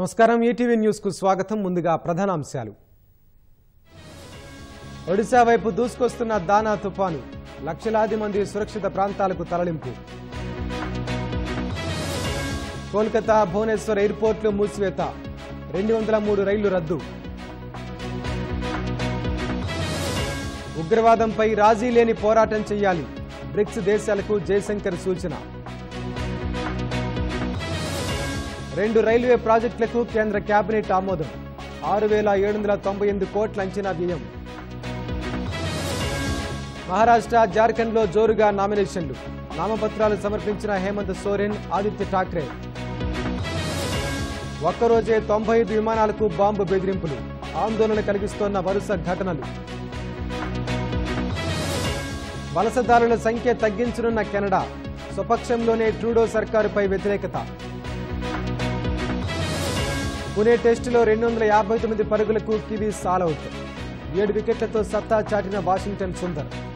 నమస్కారం ETV news కు స్వాగతం ముందుగా ప్రధానాంశాలు ఒడిశా వైపు దూసుకొస్తున్న దానా తుఫాను లక్షలాది మంది సురక్షిత ప్రాంతాలకు తరలింపు కోల్కతా భువనేశ్వర్ ఎయిర్పోర్ట్లు మూసివేత రెండు వందల మూడు రైళ్లు రద్దు ఉగ్రవాదంపై రాజీ లేని పోరాటం చేయాలి బ్రిక్స్ దేశాలకు జయశంకర్ సూచన రెండు రైల్వే ప్రాజెక్టులకు కేంద్ర కేబినెట్ ఆమోదం ఆరు వేల ఏడు వందల తొంభై ఎనిమిది కోట్ల అంచనా వ్యయం మహారాష్ట్ర జార్ఖండ్లో జోరుగా నామినేషన్లు నామపత్రాలు సమర్పించిన హేమంత్ సోరెన్ ఆదిత్య ఠాక్రే ఒక్కరోజే తొంభై ఐదు విమానాలకు బాంబు బెదిరింపులు ఆందోళన కలిగిస్తోన్న వరుస ఘటనలు వలసదారుల సంఖ్య తగ్గించనున్న కెనడా స్వపక్షంలోనే ట్రూడో సర్కారుపై వ్యతిరేకత పుణే టెస్టులో రెండు వందల యాభై తొమ్మిది పరుగులకు కివీస్ ఆలౌట్ ఏడు వికెట్లతో సత్తా చాటిన వాషింగ్టన్ సుందర్